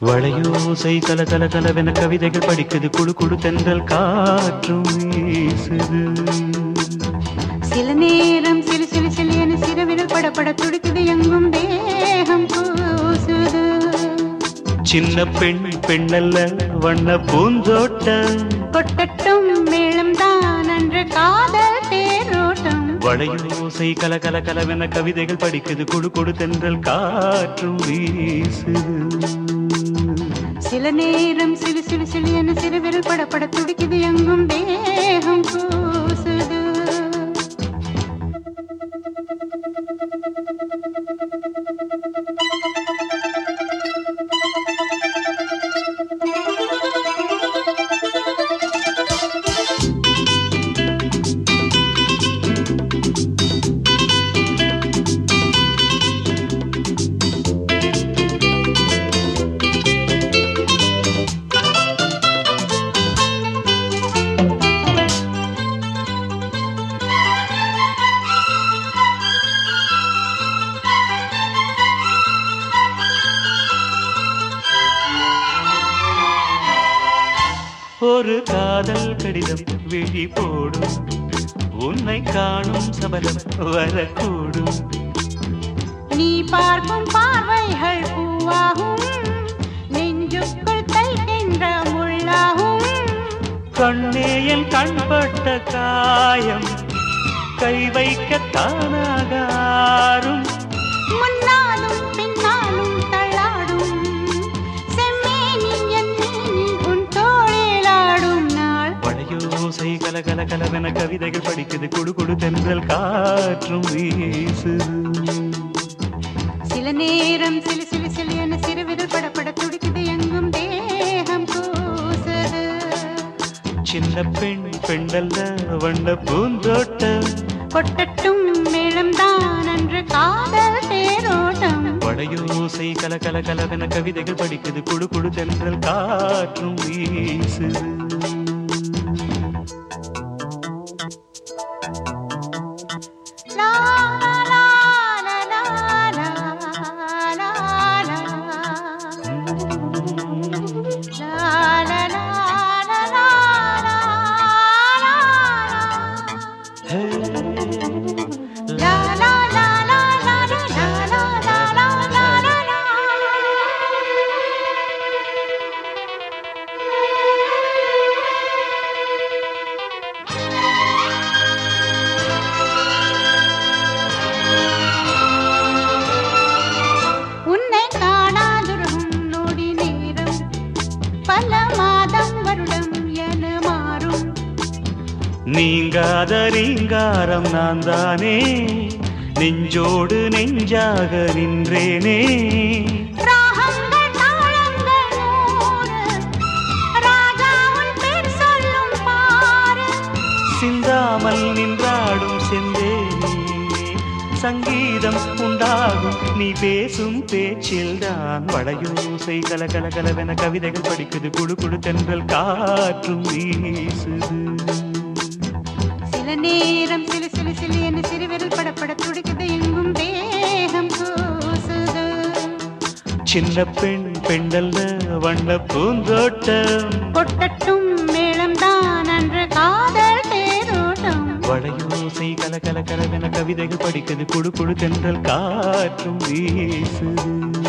வளையோசை கல கல கலவென கவிதைகள் படிக்குது குடு குடு தென்றல் காற்றும் வீசுது சில நேரம் சிறு சிறு சிறு என சிறுவிரல் படபட துடிக்குது எங்கும் தேகம் கூசுது சின்ன பெண் பெண்ணல்ல வண்ண பூந்தோட்டம் கொட்டட்டும் மேளம் தான் அன்று காதல் தேரோட்டம் வளையோசை கல கல கலவென கவிதைகள் படிக்குது குடு குடு தென்றல் காற்றும் வீசுது சில நேரம் சிறு சிறு சிறு என சிறுவிரல் படபட துடிக்குது எங்கும் தேகம் கூசுது ஒரு காதல் கடிதம் விழி போடும் உன்னை காணும் சபலம் வரக்கூடும் நீ பார்க்கும் பார்வைகள் பூவாகும் நெஞ்சுக்குள் தைக்கின்ற முள்ளாகும் கண்ணே என் கண்பட்ட காயம் கை வைக்க தானாகாரும் முன்னாலும் பின்னாலும் தள்ளாடும் செம்மேனி என் மேனி உன் தோளிலாடும் நாள் வளையோசை கல கல கலவென கவிதைகள் படிக்குது குடு குடு தென்றல் காற்றும் வீசுது சில நேரம் சிலு சிலு சிலு என சிறுவிரல் படபட துடிக்குது எங்கும் தேகம் கூசுது சின்ன பெண் பெண்ணல்ல வண்ண பூந்தோட்டம் கொட்டட்டும் மேளம் தான் அன்று காதல் தேரோட்டம் வளையோசை கல கல கலவென கவிதைகள் படிக்குது குடு குடு தென்றல் காற்றும் வீசுது லா லா லா லா லா லா லா லா. லா லா லா லா லா லா லா. ஹே, லா லா லா லா லா லா லா லா லா லா லா லா. உன்னை காணாதுருகும் நொடி நேரம் பல மாதம் வருடம் என மாறும் நீங்காத ரீங்காரம் நான் தானே நெஞ்சோடு நெஞ்சாக நின்றேனே ராகங்கள் தாளங்கள் நூறு ராஜா உன் பேர் சொல்லும் பாரு சிந்தாமல் நின்றாடும் செந்தேனே சங்கீதம் உண்டாகும் நீ பேசும் பேச்சில் தான் வளையோசை கல கல கலவென கவிதைகள் படிக்குது குடு குடு தென்றல் காற்றும் வீசுது சில நேரம் சிலு சிலு சிலு என சிறுவிரல் படப்பட துடிக்குது எங்கும் தேகம் கூசுது சின்ன பெண் பெண்ணல்ல வண்ண பூந்தோட்டம் கொட்டட்டும் மேளம் தான் அன்று காதல் தேரோட்டம் வளையோசை கல கல கலவென கவிதைகள் படிக்குது குடு குடு தென்றல் காற்றும் வீசுது